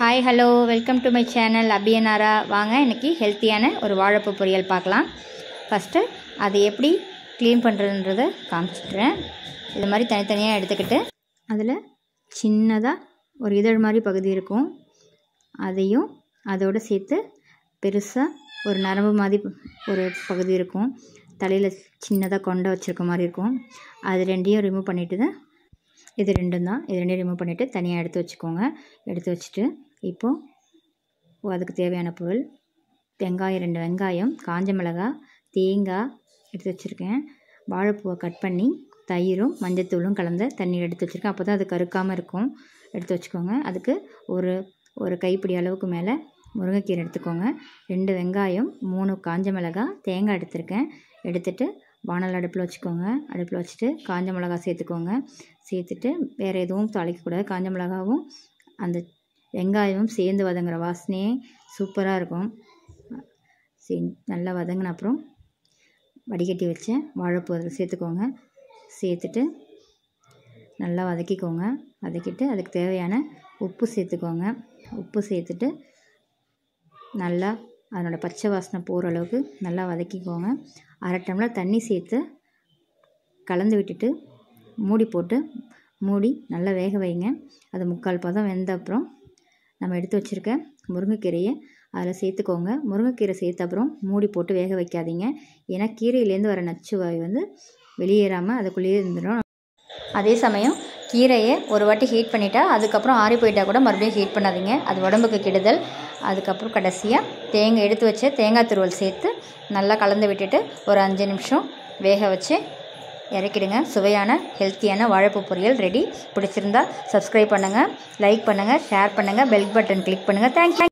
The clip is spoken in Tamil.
hi hello welcome to my channel அபியனாரா வாங்க இன்றைக்கி ஹெல்த்தியான ஒரு வாழைப்பூ பொரியல் பார்க்கலாம் ஃபஸ்ட்டு அது எப்படி க்ளீன் பண்ணுறதுன்றதை காமிச்சிக்கிறேன் இது மாதிரி தனித்தனியாக எடுத்துக்கிட்டு அதில் சின்னதாக ஒரு இதழ் மாதிரி பகுதி இருக்கும் அதையும் அதோடு சேர்த்து பெருசாக ஒரு நரம்பு மாதிரி ஒரு பகுதி இருக்கும் தலையில் சின்னதாக கொண்டை வச்சுருக்க மாதிரி இருக்கும் அது ரெண்டையும் ரிமூவ் பண்ணிவிட்டு தான் இது ரெண்டும் தான் இது ரெண்டையும் ரிமூவ் பண்ணிவிட்டு தனியாக எடுத்து வச்சுக்கோங்க எடுத்து வச்சுட்டு இப்போது அதுக்கு தேவையான பொருள் வெங்காயம் ரெண்டு வெங்காயம் காஞ்ச மிளகாய் தேங்காய் எடுத்து வச்சுருக்கேன் வாழைப்பூவை கட் பண்ணி தயிரும் மஞ்சத்தூளும் கலந்த தண்ணீர் எடுத்து வச்சுருக்கேன் அப்போ தான் அது கருக்காமல் இருக்கும் எடுத்து வச்சுக்கோங்க அதுக்கு ஒரு ஒரு கைப்பிடி அளவுக்கு மேலே முருங்கைக்கீரை எடுத்துக்கோங்க ரெண்டு வெங்காயம் மூணு காஞ்ச மிளகாய் தேங்காய் எடுத்திருக்கேன் எடுத்துகிட்டு வானல் அடுப்பில் வச்சுக்கோங்க அடுப்பில் வச்சுட்டு காஞ்ச மிளகா சேர்த்துக்கோங்க சேர்த்துட்டு வேறு எதுவும் தாளிக்கக்கூடாது காஞ்ச மிளகாவும் அந்த வெங்காயமும் சேர்ந்து வதங்குற வாசனையே சூப்பராக இருக்கும் சே நல்லா வதங்கின அப்புறம் வடிகட்டி வச்ச வாழைப்பூ அதில் சேர்த்துக்கோங்க சேர்த்துட்டு நல்லா வதக்கிக்கோங்க வதக்கிட்டு அதுக்கு தேவையான உப்பு சேர்த்துக்கோங்க உப்பு சேர்த்துட்டு நல்லா அதனோட பச்சை வாசனை போகிற அளவுக்கு நல்லா வதக்கிக்கோங்க அரை டம்ளர் தண்ணி சேர்த்து கலந்து விட்டுட்டு மூடி போட்டு மூடி நல்லா வேக வைங்க அது முக்கால் பதம் வெந்த அப்புறம் நம்ம எடுத்து வச்சுருக்க முருங்கைக்கீரையை அதில் சேர்த்துக்கோங்க முருங்கைக்கீரை சேர்த்த அப்புறம் மூடி போட்டு வேக வைக்காதீங்க ஏன்னா கீரையிலேருந்து வர நச்சு வாய் வந்து வெளியேறாமல் அதுக்குள்ளேயே இருந்துடும் அதே சமயம் கீரையை ஒரு வாட்டி ஹீட் பண்ணிட்டா அதுக்கப்புறம் ஆறி போயிட்டால் கூட மறுபடியும் ஹீட் பண்ணாதீங்க அது உடம்புக்கு கெடுதல் அதுக்கப்புறம் கடைசியாக தேங்காய் எடுத்து வச்ச தேங்காய் துருவல் சேர்த்து நல்லா கலந்து விட்டுட்டு ஒரு அஞ்சு நிமிஷம் வேக வச்சு இறக்கிடுங்க சுவையான ஹெல்த்தியான வாழைப்பூ பொரியல் ரெடி பிடிச்சிருந்தா சப்ஸ்கிரைப் பண்ணுங்கள் லைக் பண்ணுங்கள் ஷேர் பண்ணுங்கள் பெல் பட்டன் கிளிக் பண்ணுங்கள் தேங்க்யூ